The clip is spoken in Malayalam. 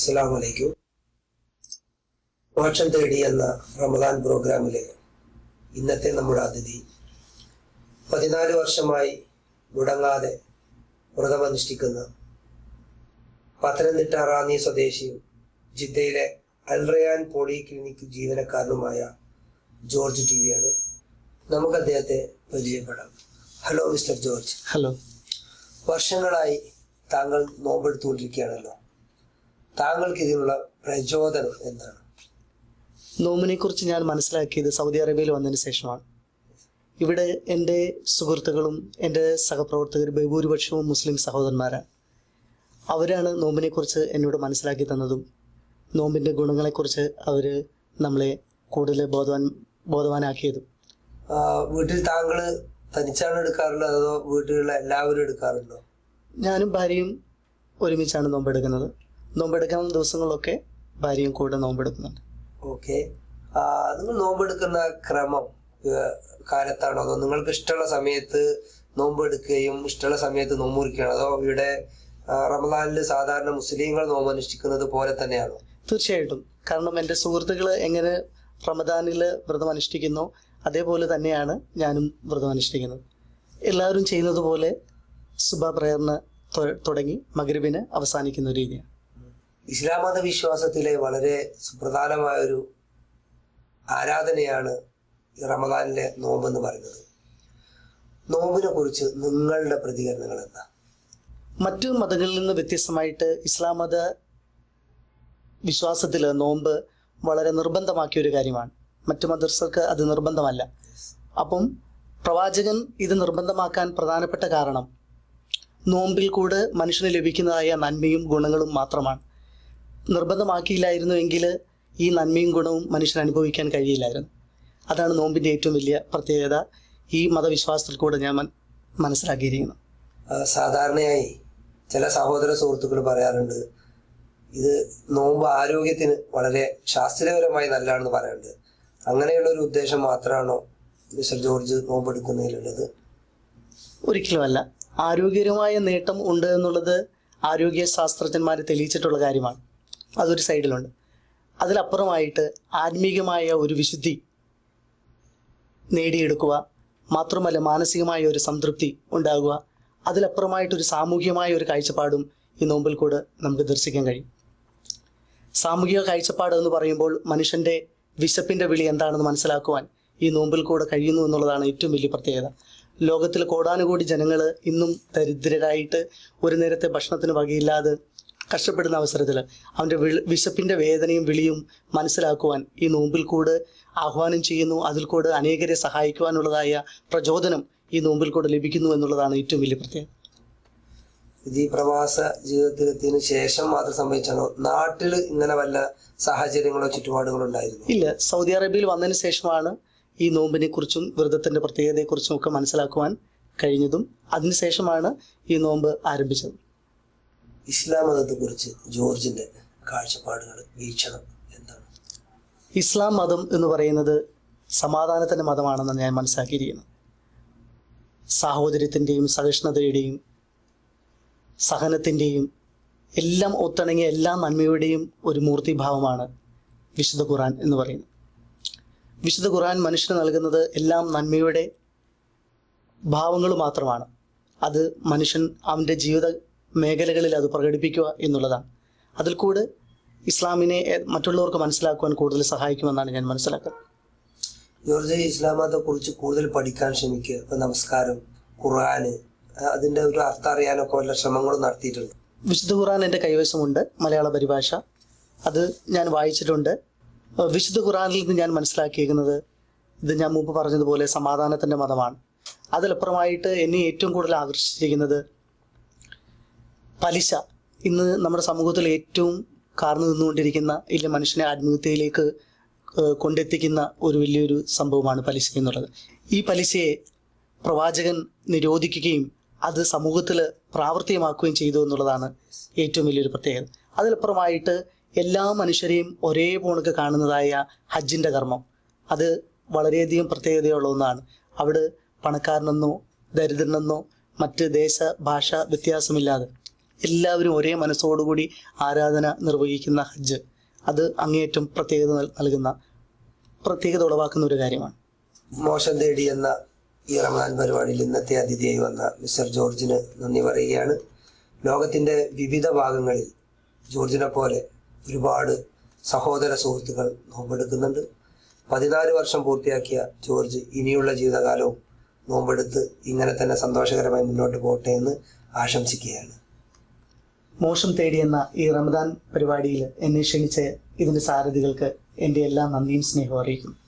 അസ്സലാം വലൈക്കും മോക്ഷം തേടി എന്ന റമദാൻ പ്രോഗ്രാമിലെ ഇന്നത്തെ നമ്മുടെ അതിഥി പതിനാല് വർഷമായി മുടങ്ങാതെ വ്രതമനുഷ്ഠിക്കുന്ന പത്തനംതിട്ട റാന്നി സ്വദേശിയും ജിദ്ദയിലെ അൽറയാൻ പോളി ക്ലിനിക് ജീവനക്കാരനുമായ ജോർജ് ടി വിയാണ് നമുക്ക് അദ്ദേഹത്തെ പരിചയപ്പെടാം ഹലോ മിസ്റ്റർ ജോർജ് ഹലോ വർഷങ്ങളായി താങ്കൾ നോമ്പെടുത്തുകൊണ്ടിരിക്കുകയാണല്ലോ താങ്കൾക്ക് ഇതിനുള്ള പ്രചോദനം എന്താണ് നോമിനെ കുറിച്ച് ഞാൻ മനസ്സിലാക്കിയത് സൗദി അറേബ്യയിൽ വന്നതിന് ശേഷമാണ് ഇവിടെ എൻ്റെ സുഹൃത്തുക്കളും എൻ്റെ സഹപ്രവർത്തകർ ബഹുഭൂരിപക്ഷവും മുസ്ലിം സഹോദരന്മാരാണ് അവരാണ് നോമ്പിനെ കുറിച്ച് എന്നോട് മനസ്സിലാക്കി തന്നതും നോമ്പിൻ്റെ ഗുണങ്ങളെക്കുറിച്ച് അവർ നമ്മളെ കൂടുതൽ ബോധവാൻ ബോധവാനാക്കിയതും ആ, വീട്ടിൽ താങ്കൾ തനിച്ചാണ് എടുക്കാറുള്ളത് അതോ വീട്ടിലുള്ള എല്ലാവരും എടുക്കാറുണ്ടോ ഞാനും ഭാര്യയും ഒരുമിച്ചാണ് നോമ്പെടുക്കുന്നത് നോമ്പെടുക്കുന്ന ദിവസങ്ങളിലൊക്കെ ഭാര്യയും കൂടെ നോമ്പെടുക്കുന്നുണ്ട് ഓക്കെ നിങ്ങൾ നോമ്പെടുക്കുന്ന ക്രമം ഏ, കാലത്താണോ അതോ നിങ്ങൾക്ക് ഇഷ്ടമുള്ള സമയത്ത് നോമ്പെടുക്കുകയും ഇഷ്ടമുള്ള സമയത്ത് നോമ്പ് മുറിക്കുകയാണോ അതോ ഇവിടെ ആ, റമദാനിൽ സാധാരണ മുസ്ലിങ്ങൾ നോമ്പ് അനുഷ്ഠിക്കുന്നത് പോലെ തന്നെയാണോ തീർച്ചയായിട്ടും കാരണം എൻ്റെ സുഹൃത്തുക്കൾ എങ്ങനെ റമദാനിൽ വ്രതം അനുഷ്ഠിക്കുന്നോ അതേപോലെ തന്നെയാണ് ഞാനും വ്രതം അനുഷ്ഠിക്കുന്നത് എല്ലാവരും ചെയ്യുന്നത് പോലെ സുബ പ്രേരണ തുടങ്ങി മകരുവിന് അവസാനിക്കുന്ന ഒരു രീതിയാണ് ഇസ്ലാം മത വിശ്വാസത്തിലെ വളരെ സുപ്രധാനമായ ഒരു ആരാധനയാണ് ഈ റമദാനിലെ നോമ്പ് എന്ന് പറയുന്നത് നോമ്പിനെ കുറിച്ച് നിങ്ങളുടെ പ്രതികരണങ്ങൾ എന്താ മറ്റു മതങ്ങളിൽ നിന്ന് വ്യത്യസ്തമായിട്ട് ഇസ്ലാം മത വിശ്വാസത്തിൽ നോമ്പ് വളരെ നിർബന്ധമാക്കിയ ഒരു കാര്യമാണ് മറ്റു മദർസർക്ക് അത് നിർബന്ധമല്ല അപ്പം പ്രവാചകൻ ഇത് നിർബന്ധമാക്കാൻ പ്രധാനപ്പെട്ട കാരണം നോമ്പിൽ കൂടെ മനുഷ്യന് ലഭിക്കുന്നതായ നന്മയും ഗുണങ്ങളും മാത്രമാണ് നിർബന്ധമാക്കിയില്ലായിരുന്നുവെങ്കിൽ ഈ നന്മയും ഗുണവും മനുഷ്യന് അനുഭവിക്കാൻ കഴിയില്ലായിരുന്നു അതാണ് നോമ്പിൻ്റെ ഏറ്റവും വലിയ പ്രത്യേകത ഈ മതവിശ്വാസത്തിൽ കൂടെ ഞാൻ മൻ- മനസ്സിലാക്കിയിരിക്കുന്നു ആ, സാധാരണയായി ചില സഹോദര സുഹൃത്തുക്കൾ പറയാറുണ്ട് ഇത് നോമ്പ് ആരോഗ്യത്തിന് വളരെ ശാസ്ത്രീയപരമായി നല്ലതാണെന്ന് പറയാറുണ്ട് അങ്ങനെയുള്ള ഒരു ഉദ്ദേശം മാത്രമാണോ മിസ്റ്റർ ജോർജ് നോമ്പ് എടുക്കുന്നതിലുള്ളത് ഒരിക്കലുമല്ല ആരോഗ്യകരമായ നേട്ടം ഉണ്ട് എന്നുള്ളത് ആരോഗ്യ ശാസ്ത്രജ്ഞന്മാർ തെളിയിച്ചിട്ടുള്ള കാര്യമാണ് അതൊരു സൈഡിലുണ്ട് അതിലപ്പുറമായിട്ട് ആത്മീകമായ ഒരു വിശുദ്ധി നേടിയെടുക്കുക മാത്രമല്ല മാനസികമായ ഒരു സംതൃപ്തി ഉണ്ടാകുക അതിലപ്പുറമായിട്ടൊരു സാമൂഹികമായ ഒരു കാഴ്ചപ്പാടും ഈ നോമ്പിൽ കൂടെ നമുക്ക് ദർശിക്കാൻ കഴിയും സാമൂഹിക കാഴ്ചപ്പാട് എന്ന് പറയുമ്പോൾ മനുഷ്യന്റെ വിശപ്പിന്റെ വിളി എന്താണെന്ന് മനസ്സിലാക്കുവാൻ ഈ നോമ്പിൽ കൂടെ കഴിയുന്നു എന്നുള്ളതാണ് ഏറ്റവും വലിയ പ്രത്യേകത ലോകത്തിൽ കോടാനുകോടി ജനങ്ങൾ ഇന്നും ദരിദ്രരായിട്ട് ഒരു നേരത്തെ ഭക്ഷണത്തിന് വകയില്ലാതെ കഷ്ടപ്പെടുന്ന അവസരത്തിൽ അവൻ്റെ വിള- വിശപ്പിന്റെ വേദനയും വിളിയും മനസ്സിലാക്കുവാൻ ഈ നോമ്പിൽ കൂടെ ആഹ്വാനം ചെയ്യുന്നു അതിൽ കൂടെ അനേകരെ സഹായിക്കുവാനുള്ളതായ പ്രചോദനം ഈ നോമ്പിൽ കൂടെ ലഭിക്കുന്നു എന്നുള്ളതാണ് ഏറ്റവും വലിയ പ്രത്യേകത ഇത് ഈ പ്രവാസ ജീവിതത്തിലെത്തിയതിനു ശേഷം മാത്രം സംഭവിച്ചാണോ നാട്ടിൽ ഇങ്ങനെ വല്ല സാഹചര്യങ്ങളോ ചുറ്റുപാടുകളോ ഉണ്ടായിരുന്നു ഇല്ല സൗദി അറേബ്യയിൽ വന്നതിന് ശേഷമാണ് ഈ നോമ്പിനെ കുറിച്ചും വ്രതത്തിന്റെ പ്രത്യേകതയെക്കുറിച്ചും ഒക്കെ മനസ്സിലാക്കുവാൻ കഴിഞ്ഞതും അതിനുശേഷമാണ് ഈ നോമ്പ് ആരംഭിച്ചത് ഇസ്ലാം മതത്തെ കുറിച്ച് ജോർജിന്റെ കാഴ്ചപ്പാടുകൾ വീക്ഷണം എന്താണ് ഇസ്ലാം മതം എന്ന് പറയുന്നത് സമാധാനത്തിന്റെ മതമാണെന്ന് ഞാൻ മനസ്സിലാക്കിയിരിക്കുന്നു സാഹോദര്യത്തിന്റെയും സഹിഷ്ണുതയുടെയും സഹനത്തിന്റെയും എല്ലാം ഒത്തിണങ്ങിയ എല്ലാ നന്മയുടെയും ഒരു മൂർത്തിഭാവമാണ് വിശുദ്ധ ഖുറാൻ എന്ന് പറയുന്നത് വിശുദ്ധ ഖുറാൻ മനുഷ്യന് നൽകുന്നത് എല്ലാം നന്മയുടെ ഭാവങ്ങൾ മാത്രമാണ് അത് മനുഷ്യൻ അവൻ്റെ ജീവിത മേഖലകളിൽ അത് പ്രകടിപ്പിക്കുക എന്നുള്ളതാണ് അതിൽ കൂടെ ഇസ്ലാമിനെ എ- മറ്റുള്ളവർക്ക് മനസ്സിലാക്കുവാൻ കൂടുതൽ സഹായിക്കുമെന്നാണ് ഞാൻ മനസ്സിലാക്കുന്നത് ജോർജ് ഇസ്ലാം മതത്തെ കുറിച്ച് കൂടുതൽ പഠിക്കാൻ ശ്രമിക്കുക ഇപ്പൊ നമസ്കാരം ഖുർആന് ആ, അതിന്റെ ഒരു അർത്ഥം അറിയാനൊക്കെ വല്ല ശ്രമങ്ങളും നടത്തിയിട്ടുണ്ട് വിശുദ്ധ ഖുറാൻ എൻ്റെ കൈവശമുണ്ട് മലയാള പരിഭാഷ അത് ഞാൻ വായിച്ചിട്ടുണ്ട് ഏഹ് വിശുദ്ധ ഖുറാനിൽ നിന്ന് ഞാൻ മനസ്സിലാക്കിയിരിക്കുന്നത് ഇത് ഞാൻ മുമ്പ് പറഞ്ഞതുപോലെ സമാധാനത്തിൻ്റെ മതമാണ് അതിലപ്പുറമായിട്ട് എന്നെ ഏറ്റവും കൂടുതൽ ആകർഷിച്ചിരിക്കുന്നത് പലിശ ഇന്ന് നമ്മുടെ സമൂഹത്തിൽ ഏറ്റവും കാർന്നു നിന്നുകൊണ്ടിരിക്കുന്ന ഇല്ല മനുഷ്യനെ ആത്മഹത്യയിലേക്ക് ഏഹ് കൊണ്ടെത്തിക്കുന്ന ഒരു വലിയൊരു സംഭവമാണ് പലിശ എന്നുള്ളത് ഈ പലിശയെ പ്രവാചകൻ നിരോധിക്കുകയും അത് സമൂഹത്തിൽ പ്രാവർത്തികമാക്കുകയും ചെയ്തു എന്നുള്ളതാണ് ഏറ്റവും വലിയൊരു പ്രത്യേകത അതിലപ്പുറമായിട്ട് എല്ലാ മനുഷ്യരെയും ഒരേ പോണക്ക് കാണുന്നതായ ഹജ്ജിന്റെ കർമ്മം അത് വളരെയധികം പ്രത്യേകതയുള്ള ഒന്നാണ് അവിടെ പണക്കാരനെന്നോ ദരിദ്രനെന്നോ മറ്റ് ദേശ ഭാഷ വ്യത്യാസമില്ലാതെ എല്ലാവരും ഒരേ മനസ്സോടുകൂടി ആരാധന നിർവഹിക്കുന്ന ഹജ്ജ് അത് അങ്ങേയറ്റം പ്രത്യേകത നൽ- നൽകുന്ന പ്രത്യേകത ഉളവാക്കുന്ന ഒരു കാര്യമാണ് മോശം തേടി എന്ന ഈ റമദാൻ പരിപാടിയിൽ ഇന്നത്തെ അതിഥിയായി വന്ന മിസ്റ്റർ ജോർജിന് നന്ദി പറയുകയാണ് ലോകത്തിന്റെ വിവിധ ഭാഗങ്ങളിൽ ജോർജിനെ പോലെ ഒരുപാട് സഹോദര സുഹൃത്തുക്കൾ നോമ്പെടുക്കുന്നുണ്ട് പതിനാല് വർഷം പൂർത്തിയാക്കിയ ജോർജ് ഇനിയുള്ള ജീവിതകാലവും നോമ്പെടുത്ത് ഇങ്ങനെ തന്നെ സന്തോഷകരമായി മുന്നോട്ട് പോകട്ടെ എന്ന് ആശംസിക്കുകയാണ് മോശം തേടിയെന്ന ഈ റമദാൻ പരിപാടിയിൽ എന്നെ ക്ഷണിച്ച ഇതിന്റെ സാരഥികൾക്ക് എൻ്റെ എല്ലാ നന്ദിയും സ്നേഹവും അറിയിക്കുന്നു